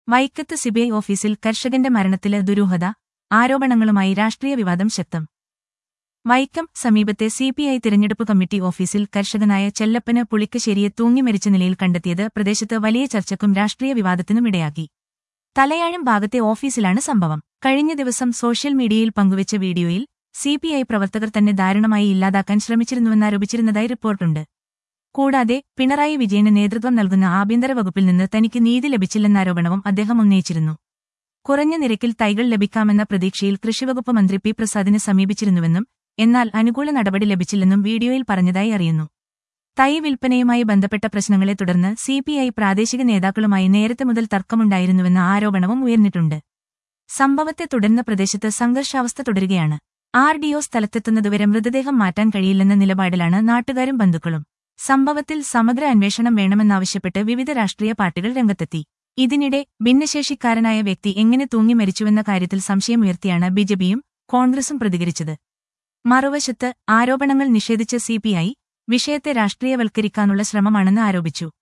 വൈക്കത്ത് സിബിഐ ഓഫീസിൽ കർഷകന്റെ മരണത്തില് ദുരൂഹത ആരോപണങ്ങളുമായി രാഷ്ട്രീയ വിവാദം ശക്തം വൈക്കം സമീപത്തെ സിപിഐ തിരഞ്ഞെടുപ്പ് കമ്മിറ്റി ഓഫീസിൽ കർഷകനായ ചെല്ലപ്പന് പുളിക്കശ്ശേരിയെ തൂങ്ങിമരിച്ച നിലയിൽ കണ്ടെത്തിയത് പ്രദേശത്ത് വലിയ ചർച്ചയ്ക്കും രാഷ്ട്രീയ വിവാദത്തിനും ഇടയാക്കി തലയാഴം ഭാഗത്തെ ഓഫീസിലാണ് സംഭവം കഴിഞ്ഞ ദിവസം സോഷ്യൽ മീഡിയയിൽ പങ്കുവച്ച വീഡിയോയിൽ സിപിഐ പ്രവർത്തകർ തന്നെ ദാരുണമായി ഇല്ലാതാക്കാൻ ശ്രമിച്ചിരുന്നുവെന്നാരോപിച്ചിരുന്നതായി റിപ്പോർട്ടുണ്ട് കൂടാതെ പിണറായി വിജയന് നേതൃത്വം നൽകുന്ന ആഭ്യന്തര വകുപ്പിൽ നിന്ന് തനിക്ക് നീതി ലഭിച്ചില്ലെന്ന ആരോപണവും അദ്ദേഹം ഉന്നയിച്ചിരുന്നു കുറഞ്ഞ നിരക്കിൽ തൈകൾ ലഭിക്കാമെന്ന പ്രതീക്ഷയിൽ കൃഷിവകുപ്പ് മന്ത്രി പി പ്രസാദിനെ സമീപിച്ചിരുന്നുവെന്നും എന്നാൽ അനുകൂല നടപടി ലഭിച്ചില്ലെന്നും വീഡിയോയിൽ പറഞ്ഞതായി അറിയുന്നു തൈ വിൽപ്പനയുമായി ബന്ധപ്പെട്ട പ്രശ്നങ്ങളെ തുടർന്ന് സിപിഐ പ്രാദേശിക നേതാക്കളുമായി നേരത്തെ മുതൽ തർക്കമുണ്ടായിരുന്നുവെന്ന ആരോപണവും ഉയർന്നിട്ടുണ്ട് സംഭവത്തെ തുടർന്ന് പ്രദേശത്ത് സംഘർഷാവസ്ഥ തുടരുകയാണ് ആർ ഡി ഒ സ്ഥലത്തെത്തുന്നതുവരെ മൃതദേഹം മാറ്റാൻ കഴിയില്ലെന്ന നിലപാടിലാണ് നാട്ടുകാരും ബന്ധുക്കളും സംഭവത്തിൽ സമഗ്ര അന്വേഷണം വേണമെന്നാവശ്യപ്പെട്ട് വിവിധ രാഷ്ട്രീയ പാർട്ടികൾ രംഗത്തെത്തി ഇതിനിടെ ഭിന്നശേഷിക്കാരനായ വ്യക്തി എങ്ങനെ തൂങ്ങി മരിച്ചുവെന്ന കാര്യത്തിൽ സംശയമുയർത്തിയാണ് ബിജെപിയും കോൺഗ്രസും പ്രതികരിച്ചത് മറുവശത്ത് ആരോപണങ്ങൾ നിഷേധിച്ച സിപിഐ വിഷയത്തെ രാഷ്ട്രീയവൽക്കരിക്കാനുള്ള ശ്രമമാണെന്ന് ആരോപിച്ചു